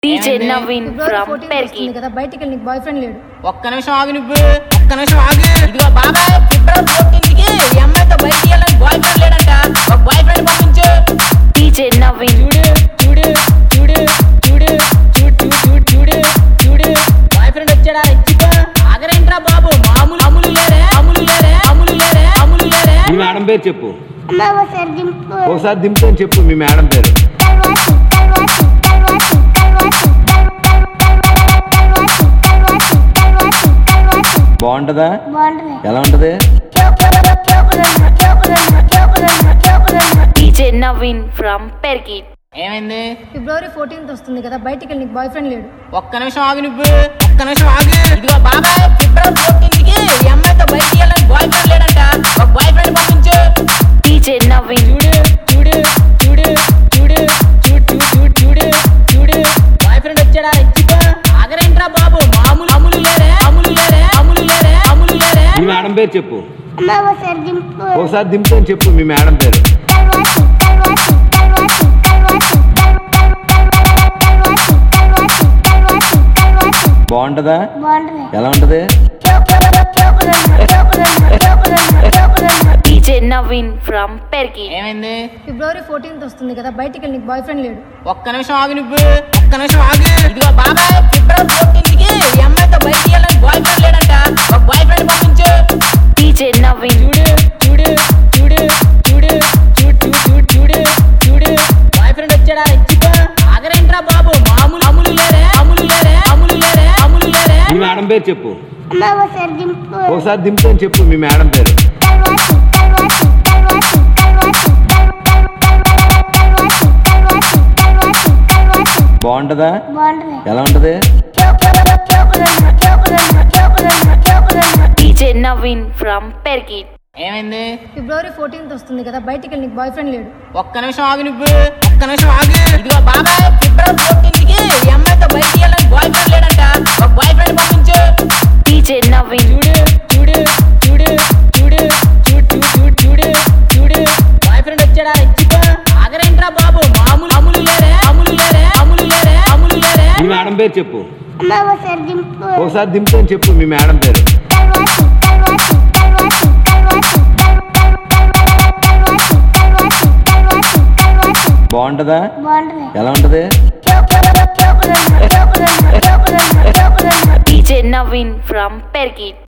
DJ Naveen February from 14th Perki వస్తుంది కదా బయటికి వెళ్ళి నీకు బాయ్ ఫ్రెండ్ లేడు ఒక్క నిమిషం ఆగు నువ్వు ఒక్క నిమిషం ఆగు ఇదిగో బాబాయ్ ఫిబ్రవరి ఫోర్టీన్త్ కి ఈ అమ్మాయితో బయటికి వెళ్ళాలని బాయ్ ఫ్రెండ్ లేడంట ఒక బాయ్ ఫ్రెండ్ పంపించు డీజే నవీన్ చూడు చూడు చూడు చూడు చూడు చూడు చూడు చూడు బాయ్ ఫ్రెండ్ వచ్చాడా ఇచ్చిపో ఆగరేంట్రా బాబు మామూలు అములు లేరే అములు లేరే అములు లేరే అములు లేరే మీ మేడం పేరు చెప్పు అమ్మ ఒకసారి దింపు ఒకసారి దింపుని చెప్పు మీ మేడం పేరు కల్వాసి కల్వాసి కల్వాసి కల్వాసి కల్వాసి కల్వాసి కల్వాసి కల్వాసి బాగుంటదా బాగుంటుంది ఎలా ఉంటది చోకులమ్మ చోకులమ్మ చోకులమ్మ చోకులమ్మ డీజే నవీన్ ఫ్రమ్ పెర్కి ఏమైంది ఫిబ్రవరి ఫోర్టీన్త్ వస్తుంది కదా బయటికి వెళ్ళి నీకు బాయ్ ఫ్రెండ్ లేడు ఒక్క నిమిషం ఆగు నువ్వు ఒక్క నిమిషం ఆగు ఇదిగో బాబాయ్ ఫిబ్రవరి ఫోర్టీన్త్ కి ఈ అమ్మాయితో బయటికి వెళ్ళాలని బాయ్ ఫ్రెండ్ లేడంట ఒక బాయ్ ఫ్రెండ్ పంపించు డీజే నవీన్ చూడు చూడు చూడు చూడు చూడు చూడు చూడు చూడు బాయ్ ఫ్రెండ్ వచ్చాడా ఇచ్చిపో ఆగరేంట్రా బాబు మామూలు అములు లేరే అములు లేరే అములు లేరే అములు లేరే మీ మేడం పేరు చెప్పు అమ్మ ఒకసారి దింపు ఒకసారి దింపుని చెప్పు మీ మేడం పేరు కల్వాసి కల్వాసి కల్వాసి కల్వాసి కల్వాసి కల్వాసి కల్వాసి కల్వాసి బాగుంటదా బాగుంటుంది ఎలా ఉంటది చోకులమ్మ చోకులమ్మ చోకులమ్మ చోకులమ్మ డీజే నవీన్ ఫ్రమ్ పెర్కి ఏమైంది ఫిబ్రవరి ఫోర్టీన్త్ వస్తుంది కదా బయటికి వెళ్ళి నీకు బాయ్ ఫ్రెండ్ లేడు ఒక్క నిమిషం ఆగు నువ్వు ఒక్క నిమిషం ఆగు ఇదిగో బాబాయ్ ఫిబ్రవరి ఫోర్టీన్త్ కి ఈ అమ్మాయితో బయటికి వెళ్ళాలని బాయ్ ఫ్రెండ్ లేడంట ఒక బాయ్ ఫ్రెండ్ పంపించు డీజే నవీన్ చూడు చూడు చూడు చూడు చూడు చూడు చూడు చూడు బాయ్ ఫ్రెండ్ వచ్చాడా ఇచ్చిపో ఆగరేంట్రా బాబు మామూలు అములు లేరే అములు లేరే అములు లేరే అములు లేరే మీ మేడం పేరు చెప్పు అమ్మ ఒకసారి దింపు ఒకసారి దింపుని చెప్పు మీ మేడం పేరు కల్వాసి కల్వాసి కల్వాసి కల్వాసి కల్వాసి కల్వాసి కల్వాసి కల్వాసి బాగుంటదా బాగుంటుంది ఎలా ఉంటది చోకులమ్మ చోకులమ్మ చోకులమ్మ చోకులమ్మ డీజే నవీన్ ఫ్రమ్ పెర్కి ఏమైంది ఫిబ్రవరి ఫోర్టీన్త్ వస్తుంది కదా బయటికి వెళ్ళి నీకు బాయ్ ఫ్రెండ్ లేడు ఒక్క నిమిషం ఆగు నువ్వు ఒక్క నిమిషం ఆగు ఇదిగో బాబాయ్ ఫిబ్రవరి ఫోర్టీన్త్ కి ఈ అమ్మాయితో బయటికి వెళ్ళాలని బాయ్ ఫ్రెండ్ లేడంట ఒక బాయ్ ఫ్రెండ్ పంపించు డీజే నవీన్ చూడు చూడు చూడు చూడు చూడు చూడు చూడు చూడు బాయ్ ఫ్రెండ్ వచ్చాడా ఇచ్చిపో ఆగరేంట్రా బాబు మామూలు అములు లేరే అములు లేరే అములు లేరే అములు లేరే మీ మేడం పేరు చెప్పు అమ్మ ఒకసారి దింపు ఒకసారి దింపుని చెప్పు మీ మేడం పేరు కల్వాసి కల్వాసి కల్వాసి కల్వాసి కల్వాసి కల్వాసి కల్వాసి కల్వాసి బాగుంటదా బాగుంటుంది ఎలా ఉంటది చోకులమ్మ చోకులమ్మ చోకులమ్మ చోకులమ్మ డీజే నవీన్ ఫ్రమ్ పెర్కి